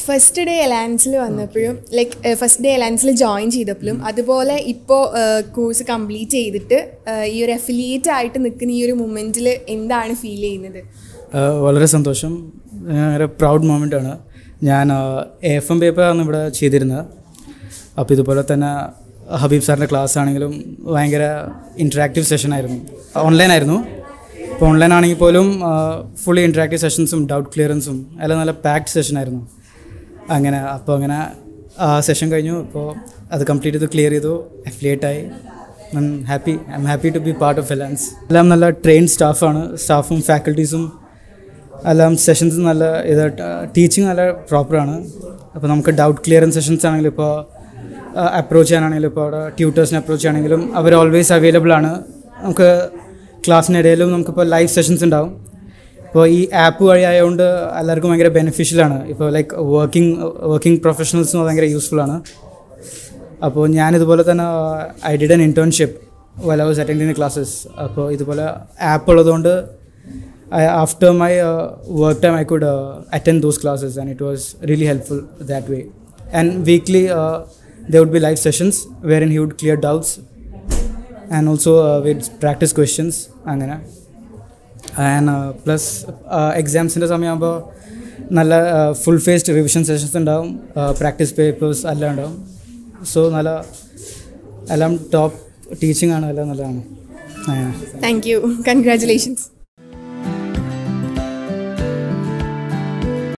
first day അലയൻസിൽ വന്നപ്പോഴും like first day അലയൻസിൽ ജോയിൻ ചെയ്തപ്പോഴും അതുപോലെ ഇപ്പോൾ കോഴ്സ് കംപ്ലീറ്റ് ചെയ്തിട്ട് ആ, ഈ ഒരു അഫിലിയേറ്റ് ആയിട്ട് നിൽക്കുന്ന ഈ ഒരു മൊമെൻറ്റിൽ എന്താണ് ഫീൽ ചെയ്യുന്നത് ആഹ് വളരെ സന്തോഷം ഭയങ്കര പ്രൗഡ് മൊമെൻ്റ് ആണ് ഞാൻ എഫ് എം പേപ്പറാണ് ഇവിടെ ചെയ്തിരുന്നത് അപ്പോൾ ഇതുപോലെ തന്നെ ഹബീബ് സാറിൻ്റെ ക്ലാസ് ആണെങ്കിലും ഭയങ്കര ഇൻറ്ററാക്റ്റീവ് സെഷൻ ആയിരുന്നു ഓൺലൈൻ ആയിരുന്നു ഇപ്പോൾ ഓൺലൈൻ ആണെങ്കിൽ പോലും ഫുള്ളി ഇൻറ്ററാക്റ്റീവ് സെഷൻസും ഡൗട്ട് ക്ലിയറൻസും എല്ലാം നല്ല പാക്ഡ് സെഷൻ ആയിരുന്നു അങ്ങനെ അപ്പോൾ അങ്ങനെ ആ സെഷൻ കഴിഞ്ഞു ഇപ്പോൾ അത് കംപ്ലീറ്റ് ചെയ്ത് ക്ലിയർ ചെയ്തു അഫിലിയേറ്റ് ആയി I happy I'm happy to be part of Elance എല്ലാം നല്ല ട്രെയിൻ സ്റ്റാഫാണ് സ്റ്റാഫും ഫാക്കൽറ്റീസും എല്ലാം സെഷൻസ് നല്ല ഇത് ടീച്ചിങ് നല്ല പ്രോപ്പറാണ് അപ്പോൾ നമുക്ക് ഡൗട്ട് ക്ലിയറൻസ് സെഷൻസ് ആണെങ്കിലും ഇപ്പോൾ അപ്രോച്ച് ചെയ്യാനാണെങ്കിലും ഇപ്പോൾ അവിടെ ട്യൂട്ടേഴ്സിനെ അപ്രോച്ച് ചെയ്യണമെങ്കിലും അവർ ഓൾവേസ് അവൈലബിൾ ആണ് നമുക്ക് ക്ലാസ്സിനിടയിലും നമുക്കിപ്പോൾ ലൈവ് സെഷൻസ് ഉണ്ടാവും ഇപ്പോൾ ഈ ആപ്പ് വഴി ആയതുകൊണ്ട് എല്ലാവർക്കും ഭയങ്കര ബെനിഫിഷ്യലാണ് ഇപ്പോൾ ലൈക്ക് വർക്കിംഗ് വർക്കിംഗ് പ്രൊഫഷണൽസിന് ഭയങ്കര യൂസ്ഫുൾ ആണ് അപ്പോൾ ഞാനിതുപോലെ തന്നെ I did an internship well I was attending classes അപ്പോൾ ഇതുപോലെ ആപ്പ് ഉള്ളതുകൊണ്ട് after my work time I could attend those classes and it was really helpful that way and weekly there would be live sessions where in he would clear doubts and also with practice questions അങ്ങനെ and plus എക്സാംസിൻ്റെ സമയമാകുമ്പോൾ നല്ല full phased revision sessions ഉണ്ടാവും practice papers എല്ലാം ഉണ്ടാവും so നല്ല എല്ലാം top teaching ആണ് എല്ലാം നല്ലതാണ് അങ്ങനെ താങ്ക് യു കൺഗ്രാറ്റുലേഷൻസ്